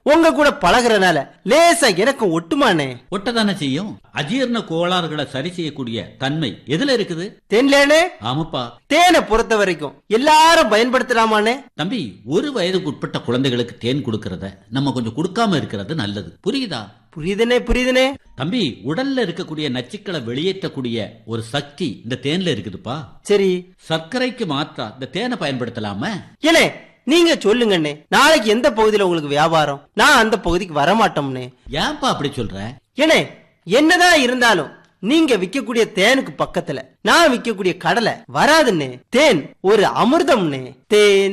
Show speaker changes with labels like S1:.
S1: உங்க கூட பழகுறனால லேசா எனக்கும் ஒட்டுமானே
S2: ஒட்டதானே செய்யும் அஜீரண கோளாறுகளை சரி செய்யக்கூடிய தன்மை எதுல இருக்குது
S1: தேன்லேனே
S2: ஆமாப்பா
S1: தேனை பொறுத்த வரைக்கும் எல்லாரும் பயன்படுத்தலாமானே
S2: தம்பி ஒரு வயதுக்கு உட்பட்ட குழந்தைகளுக்கு தேன் கொடுக்கறத நம்ம கொஞ்சம் கொடுக்காம இருக்கிறது நல்லது புரியுதா
S1: புரியுதுனே புரியுதுனே
S2: தம்பி உடல்ல இருக்கக்கூடிய நச்சுக்களை வெளியேற்றக்கூடிய ஒரு சக்தி இந்த தேன்ல இருக்குதுப்பா
S1: சரி
S2: சர்க்கரைக்கு மாற்றா இந்த தேனை பயன்படுத்தலாமா
S1: ஏனே நீங்க சொல்லுங்கண்ணே நாளைக்கு எந்த பகுதியில உங்களுக்கு வியாபாரம் நான் அந்த பகுதிக்கு வரமாட்டோம்னே
S2: ஏன்பா அப்படி சொல்ற
S1: ஏனே என்னதான் இருந்தாலும் நீங்க விக்கக்கூடிய தேனுக்கு பக்கத்துல நான் விக்கக்கூடிய கடலை வராதுன்னே தேன் ஒரு அமிர்தம்னே தேன்